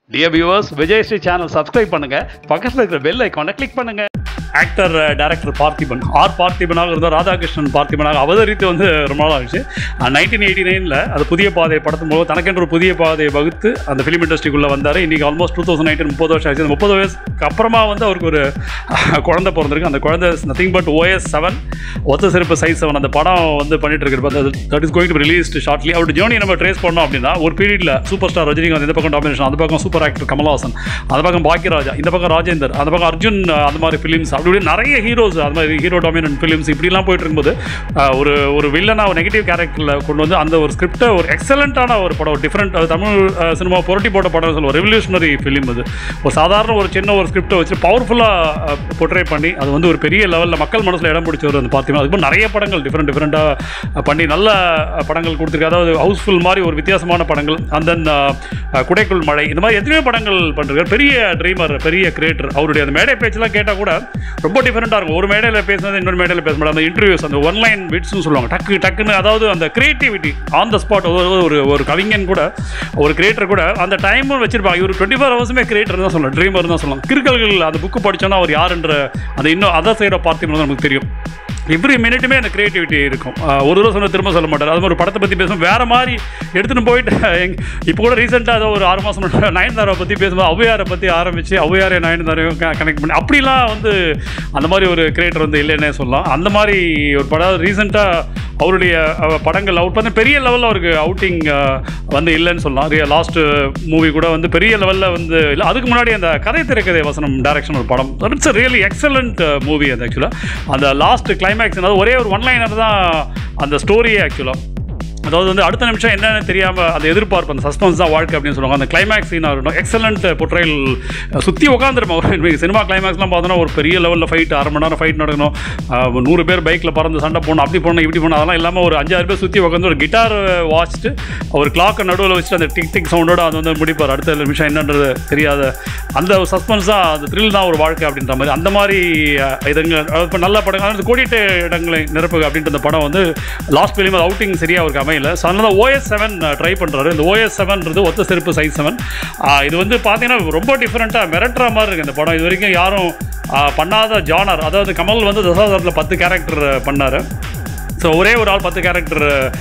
dear viewers Vijayasri channel subscribe பண்ணுங்க பக்கத்தில் இருக்கிற பெல் ஐக்கானை கிளிக் பண்ணுங்க ஆக்டர் டைரக்டர் பார்த்திபன் ஆர் பார்த்திபனாக இருந்தால் ராதாகிருஷ்ணன் பார்த்திபனாக அவதரித்து வந்து ரொம்ப நாள் ஆச்சு நைன்டீன் எயிட்டி நைனில் அது புதிய பாதை படத்தின் மூலம் தனக்கென்று ஒரு புதிய பாதையை வகுத்து அந்த ஃபிலிம் இண்டஸ்ட்ரிக்குள்ளே வந்தார் இன்றைக்கி ஆல்மோஸ்ட் டூ தௌசண்ட் நைன்டீன் முப்பது வருஷம் ஆச்சு அந்த முப்பது வயசுக்கு அப்புறமா வந்து அவருக்கு ஒரு குழந்தை பிறந்திருக்கு அந்த குழந்தை நத்திங் பட் ஓஎஸ் செவன் ஒத்த சிறப்பு சைஸ் செவன் அந்த படம் வந்து பண்ணிட்டு இருக்கிறப்ப that is going to released shortly அவரோட ஜேர்னி நம்ம ட்ரேஸ் பண்ணோம் அப்படின்னா ஒரு பீரியடில் சூப்பர் ஸ்டார் ரஜினிகாந்த் இந்த பக்கம் டாமினேஷன் அந்த பக்கம் சூப்பர் ஆக்டர் கமல்ஹாசன் அந்த பக்கம் பாக்கியராஜா இந்த பக்கம் ராஜேந்தர் அந்த பக்கம் அர்ஜுன் அஹ், அந்த மாதிரி ஃபிலிம்ஸ் அப்படி இப்படி நிறைய ஹீரோஸ் அது மாதிரி ஹீரோ டாமினன்ட் ஃபிலிம்ஸ் இப்படிலாம் போயிட்டு இருக்கும்போது அஹ், ஒரு ஒரு வில்லனாக ஒரு நெகட்டிவ் கேரக்டரில் கொண்டு வந்து அந்த ஒரு ஸ்கிரிப்டை ஒரு எக்ஸலண்ட்டான ஒரு படம் ஒரு டிஃப்ரெண்ட் தமிழ் சினிமா புரட்டி போட்ட படம் சொல்லுவோம் ரெவல்யூஷனரி ஃபிலிம் அது ஒரு சாதாரண ஒரு சின்ன ஒரு ஸ்கிரிப்டை வச்சு பவர்ஃபுல்லாக பொட்ரே பண்ணி அது வந்து ஒரு பெரிய லெவலில் மக்கள் மனசில் இடம் பிடிச்சவர் வந்து பார்த்தீங்கன்னா அதுக்கு நிறைய படங்கள் டிஃப்ரெண்ட் டிஃப்ரெண்ட்டாக பண்ணி நல்ல அஹ், படங்கள் கொடுத்துருக்கு அதாவது ஹவுஸ்ஃபுல் மாதிரி ஒரு வித்தியாசமான படங்கள் அந்த குடைக்குள் மழை இந்த மாதிரி எத்தனையோ படங்கள் பண்ணிருக்காரு பெரிய ட்ரீமர் பெரிய கிரியேட்டர் அவருடைய அந்த மேடை பேச்செல்லாம் கேட்டால் கூட ரொம்ப டிஃப்ரெண்ட்டாக இருக்கும் ஒரு மேடையில் பேசுனது இன்னொரு மேடையில் பேச மாட்டாங்க அந்த இன்டர்வியூஸ் அந்த ஒன்லைன் விட்ஸ்னு சொல்லுவாங்க டக்கு டக்குன்னு அதாவது அந்த கிரியேட்டிவிட்டி ஆன் த ஸ்பாட் ஒரு ஒரு கவிஞன் கூட ஒரு கிரியேட்டர் கூட அந்த டைமும் வச்சிருப்பாங்க இவர் டுவெண்ட்டி ஃபோர் ஹவர்ஸுமே கிரியேட்டர் தான் சொல்லலாம் ட்ரீமர் தான் சொல்லலாம் கிறுக்கல்கள் அந்த புக்கு படிச்சோன்னா அவர் யாருன்ற அந்த இன்னும் அதர் சைடை பார்த்தீங்கன்னா நமக்கு தெரியும் எவ்ரி மினிட்டுமே அந்த கிரியேட்டிவிட்டி இருக்கும் ஆஹ் ஒரு தடவை சொன்ன திரும்ப சொல்ல மாட்டார் அது மாதிரி ஒரு படத்தை பற்றி பேசும் வேறு மாதிரி எடுத்துன்னு போயிட்டு எங் இப்போ கூட ரீசெண்டாக ஏதோ ஒரு ஆறு மாதம் முன்னாடி நயன்தாராவை பற்றி பேசும்போது ஔவையாரை பற்றி ஆரம்பித்து ஔவையாரை நயன்தாரையும் கனெக்ட் பண்ணி அப்படிலாம் வந்து அந்த மாதிரி ஒரு கிரியேட்டர் வந்து இல்லைன்னே சொல்லலாம் அந்த மாதிரி ஒரு படம் ரீசெண்டாக அவருடைய அஹ், படங்கள் அவுட் பண்ண பெரிய லெவலில் அவருக்கு அவுட்டிங் வந்து இல்லைன்னு சொல்லலாம் லாஸ்ட் மூவி கூட வந்து பெரிய லெவலில் வந்து இல்லை அதுக்கு முன்னாடி அந்த கதை திரைக்கதை வசனம் டைரக்ஷன் ஒரு படம் இட்ஸ் ரியலி எக்ஸலண்ட் மூவி அது ஆக்சுவலாக அந்த லாஸ்ட் கிளைமேக்ஸ் அதாவது ஒரே ஒரு ஒன்லைனர் தான் அந்த ஸ்டோரியே ஆக்சுவலாக அதாவது வந்து அடுத்த நிமிஷம் என்னன்னு தெரியாமல் அந்த எதிர்பார்ப்பு அந்த சஸ்பென்ஸ் தான் வாழ்க்கை அப்படின்னு சொல்லுவாங்க அந்த கிளைமேக்ஸ் சீனாக இருக்கட்டும் எக்ஸலண்ட் பொட்ரைல் சுற்றி உட்காந்துருப்போம் சினிமா கிளைமேக்ஸ்லாம் பார்த்தோன்னா ஒரு பெரிய லெவலில் ஃபைட் அரை மணி நேரம் ஃபைட் நடக்கணும் ஆஹ் ஒரு நூறு பேர் பைக்கில் பறந்து சண்டை போடணும் அப்படி போகணும் இப்படி போகணும் அதெல்லாம் இல்லாமல் ஒரு அஞ்சாறு பேர் சுற்றி உட்காந்து ஒரு கிட்டார் வாசிச்சுட்டு ஒரு கிளாக்கை நடுவில் வச்சுட்டு அந்த டிக் டிக் சவுண்டோட அது வந்து முடிப்பார் அடுத்த நிமிஷம் என்னன்றது தெரியாத அந்த சஸ்பென்ஸ் தான் அந்த த்ரில் தான் ஒரு வாழ்க்கை அப்படின்ற மாதிரி அந்த மாதிரி அஹ், இதுங்க இப்போ நல்ல படங்கள் அதாவது கோடிட்டு இடங்களை நிரப்புக அப்படின்ற அந்த படம் வந்து லாஸ்ட் ஃபிலிம் அவுட்டிங் சரியாக அவருக்கு அமையல ஸோ அதனால ஓஎஸ் செவன் ட்ரை பண்ணுறாரு இந்த ஓஎஸ் செவன்றது ஒத்த செருப்பு சைஸ் செவன் இது வந்து பார்த்தீங்கன்னா ரொம்ப டிஃப்ரெண்ட்டாக மிரட்டுற மாதிரி இருக்குது இந்த படம் இது வரைக்கும் யாரும் ஆஹ், பண்ணாத ஜானர் அதாவது கமல் வந்து தசாவதாரத்தில் பத்து கேரக்டர் பண்ணார் ஸோ ஒரே ஒரு ஆள் பத்து கேரக்டர்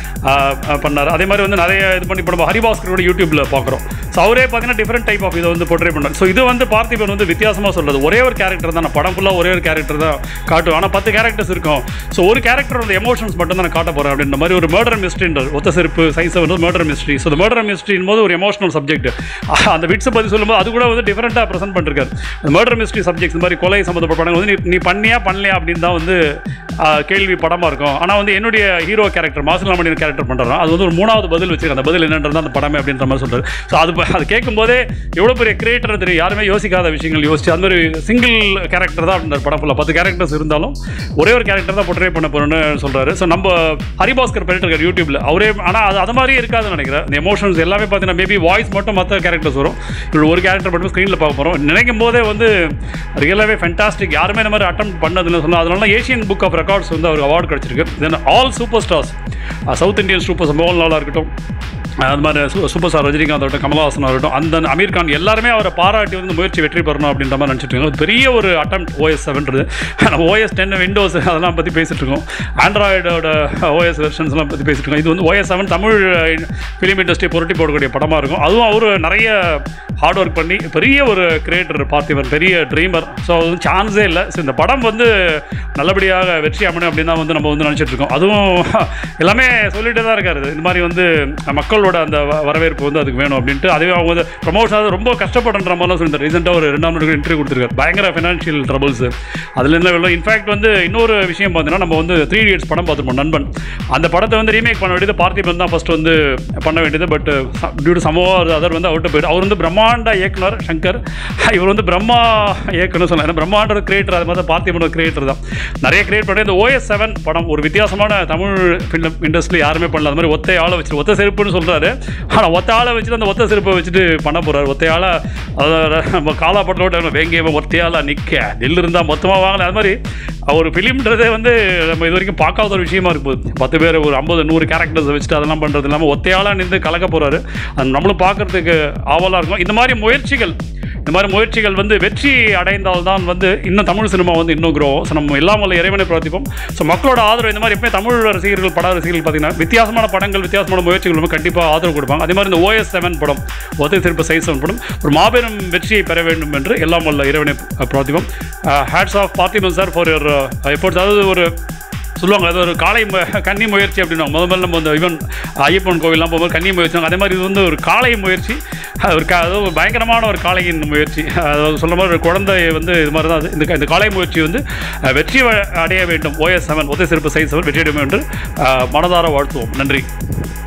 பண்ணார் அதே மாதிரி வந்து நிறைய இது பண்ணி இப்போ நம்ம ஹரிபாஸ்கரோட யூடியூப்பில் பார்க்குறோம் ஸோ அவரே பார்த்தீங்கன்னா டிஃப்ரெண்ட் டைப் ஆஃப் இதை வந்து போர்ட்ரே பண்ணார் ஸோ இது வந்து பார்த்திபன் வந்து வித்தியாசமாக சொல்கிறது ஒரே ஒரு கேரக்டர் தான் நான் படம் ஃபுல்லாக ஒரே ஒரு கேரக்டர் தான் காட்டும் ஆனால் பத்து கேரக்டர்ஸ் இருக்கும் ஸோ ஒரு கேரக்டரோட எமோஷன்ஸ் மட்டும் தான் நான் காட்ட போகிறேன் அப்படின்ற மாதிரி ஒரு மர்டர் மிஸ்ட்ரின்றது ஒத்த செருப்பு சைஸ் வந்து மர்டர் மிஸ்ட்ரி ஸோ இந்த மர்டர் மிஸ்ட்ரின் போது ஒரு எமோஷனல் சப்ஜெக்ட் அந்த விட்ஸை பற்றி சொல்லும்போது அது கூட வந்து டிஃப்ரெண்ட்டாக ப்ரெசென்ட் பண்ணிருக்காரு அந்த மர்டர் மிஸ்ட்ரி சப்ஜெக்ட் இந்த மாதிரி கொலை சம்மந்தப்பட்ட படங்கள் வந்து நீ நீ பண்ணியா பண்ணலையா அப்படின்னு தான் வந்து ஆஹ், கேள்வி படமாக இருக்கும் ஆனால் வந்து என்னுடைய ஹீரோ கேரக்டர் மாசிலாமணியன் கேரக்டர் பண்ணுறோம் அது வந்து ஒரு மூணாவது பதில் வச்சிருக்கேன் அந்த பதில் என்னன்றது அந்த படமே அப்படின்ற மாதிரி சொல்றாரு ஸோ அது ப- அது கேட்கும்போதே எவ்வளோ பெரிய கிரியேட்டர் தெரியும் யாருமே யோசிக்காத விஷயங்கள் யோசிச்சு அந்த மாதிரி சிங்கிள் கேரக்டர் தான் அப்படின்ற படம் ஃபுல்லாக பத்து கேரக்டர்ஸ் இருந்தாலும் ஒரே ஒரு கேரக்டர் தான் portray பண்ண போகிறோன்னு சொல்கிறாரு ஸோ நம்ம ஹரிபாஸ்கர் பண்ணிட்டு இருக்காரு யூடியூப்ல அவரே ஆனால் அது அது மாதிரியே இருக்காதுன்னு நினைக்கிறேன் இந்த எமோஷன்ஸ் எல்லாமே பார்த்தீங்கன்னா மேபி வாய்ஸ் மட்டும் மற்ற கேரக்டர்ஸ் வரும் இவர் ஒரு கேரக்டர் மட்டும் ஸ்க்ரீனில் பார்க்க போகிறோம் நினைக்கும் போதே வந்து ரியலாகவே ஃபென்டாஸ்டிக் யாருமே இந்த மாதிரி அட்டம் பண்ணதுன்னு சொன்னால் அதனால ஏஷியன் புக் ஆஃப் ரெக்கார்ட்ஸ் வந்து அவருக்கு அவார்டு கிடச்சிருக்கு then all super stars south Indian super மோகன்லாலாக இருக்கட்டும் அது மாதிரி சூ- சூப்பர் ஸ்டார் ரஜினிகாந்த் ஆகட்டும் கமல்ஹாசன் ஆகட்டும் அந்த அமீர் கான் எல்லாருமே அவரை பாராட்டி வந்து முயற்சி வெற்றி பெறணும் அப்படின்ற மாதிரி நினச்சிட்டு இருக்கோம் பெரிய ஒரு அட்டம் ஓஎஸ் செவன்றது நம்ம ஓஎஸ் டென் விண்டோஸ் அதெல்லாம் பற்றி பேசிட்டு இருக்கோம் ஆண்ட்ராய்டோட ஓஎஸ் வெர்ஷன்ஸ்லாம் பற்றி பேசிட்டு இருக்கோம் இது வந்து OS seven Tamil film industry புரட்டி போடக்கூடிய படமாக இருக்கும் அதுவும் அவர் நிறைய ஹார்ட் ஒர்க் பண்ணி பெரிய ஒரு கிரியேட்டர் பார்த்திபன் பெரிய ட்ரீமர் ஸோ அது வந்து சான்ஸே இல்லை ஸோ இந்த படம் வந்து நல்லபடியாக வெற்றி அமைணும் அப்படின்னு தான் வந்து நம்ம வந்து நினச்சிட்டு இருக்கோம் அதுவும் எல்லாமே சொல்லிட்டு தான் இருக்காரு இந்த மாதிரி வந்து மக்களோட அந்த வ- வரவேற்பு வந்து அதுக்கு வேணும் அப்படின்ட்டு அதுவே அவங்க வந்து ப்ரமோஷன் ரொம்ப கஷ்டப்படுற மாதிரிலாம் சொல்லி ரீசெண்டாக ஒரு ரெண்டாம் நாள் இன்டர்வியூ கொடுத்துருக்காரு பயங்கர ஃபினான்ஷியல் ட்ரபிள்ஸ் அதுலேருந்து வெளில இன்ஃபேக்ட் வந்து இன்னொரு விஷயம் பார்த்தீங்கன்னா நம்ம வந்து த்ரீ இயர்ஸ் படம் பார்த்துருப்போம் நண்பன் அந்த படத்தை வந்து ரீமேக் பண்ண வேண்டியது பார்த்திபன் தான் ஃபஸ்ட் வந்து பண்ண வேண்டியது but due to some other வந்து அவுட் போயிட்டு அவர் வந்து பிரம்மாண்ட இயக்குனர் சங்கர் இவர் வந்து பிரம்மா இயக்குனர் சொன்னார் ஏன்னா பிரம்மாண்ட கிரியேட்டர் அது மாதிரி பார்த்திபனோட கிரியேட்டர் தான் நிறைய கிரியேட் பண்ணி இந்த ஓஎஸ் செவன் படம் ஒரு வித்தியாசமான தமிழ் ஃபிலிம் இண்டஸ்ட்ரி யாருமே பண்ணல அது மாதிரி ஒத்தை ஆளை வச்சு ஒத்த செருப்புன்னு சொல்ற சொல்கிறாரு ஆனால் ஒத்த ஆளை வச்சுட்டு அந்த ஒத்த செருப்பை வச்சுட்டு பண்ண போகிறாரு ஒத்தையால நம்ம காலாப்பட்டோட வேங்கியவன் ஒத்தையால நிற்க நெல் இருந்தால் மொத்தமாக வாங்கல அது மாதிரி ஒரு ஃபிலிம்ன்றதே வந்து நம்ம இது வரைக்கும் பார்க்காத ஒரு விஷயமா இருக்கு போகுது பத்து பேர் ஒரு ஐம்பது நூறு கேரக்டர்ஸ் வச்சுட்டு அதெல்லாம் பண்ணுறது இல்லாமல் ஒத்தையாளாக நின்று கலக்க போகிறாரு அது நம்மளும் பார்க்கறதுக்கு ஆவலாக இருக்கும் இந்த மாதிரி முயற்சிகள் இந்த மாதிரி முயற்சிகள் வந்து வெற்றி அடைந்தால்தான் வந்து இன்னும் தமிழ் சினிமா வந்து இன்னும் க்ரோ ஸோ நம்ம எல்லாம் வல்ல இறைவனை பிரார்த்திப்போம் ஸோ மக்களோட ஆதரவு இந்த மாதிரி எப்பவுமே தமிழ் ரசிகர்கள் பட ரசிகர்கள் பார்த்தீங்கன்னா வித்தியாசமான படங்கள் வித்தியாசமான முயற்சிகள் வந்து கண்டிப்பாக ஆதரவு கொடுப்பாங்க அதே மாதிரி இந்த ஓஎஸ் செவன் படம் ஒத்தை திருப்ப சைஸ் செவன் படம் ஒரு மாபெரும் வெற்றியை பெற வேண்டும் என்று எல்லாம் வல்ல இறைவனை பிரார்த்திப்போம் hats off Parthiban sir for your efforts அதாவது ஒரு சொல்லுவாங்க அது ஒரு காளை மு- கன்னி முயற்சி அப்படின்னா முதல் முதல்ல நம்ம இந்த ஈவன் ஐயப்பன் கோவில்லாம் போகும்போது கன்னி முயற்சி அதே மாதிரி இது வந்து ஒரு காளை முயற்சி அது ஒரு க அது ஒரு பயங்கரமான ஒரு காளையின் முயற்சி அதாவது சொல்ல மாதிரி ஒரு குழந்தை வந்து இது மாதிரி தான் அது இந்த க- இந்த காளை முயற்சி வந்து அஹ், வெற்றி வ- அடைய வேண்டும் ஓஎஸ் செவன் ஒத்தை சிறப்பு சைஸ் செவன் வெற்றி அடைய வேண்டும் என்று அஹ், மனதார வாழ்த்துவோம் நன்றி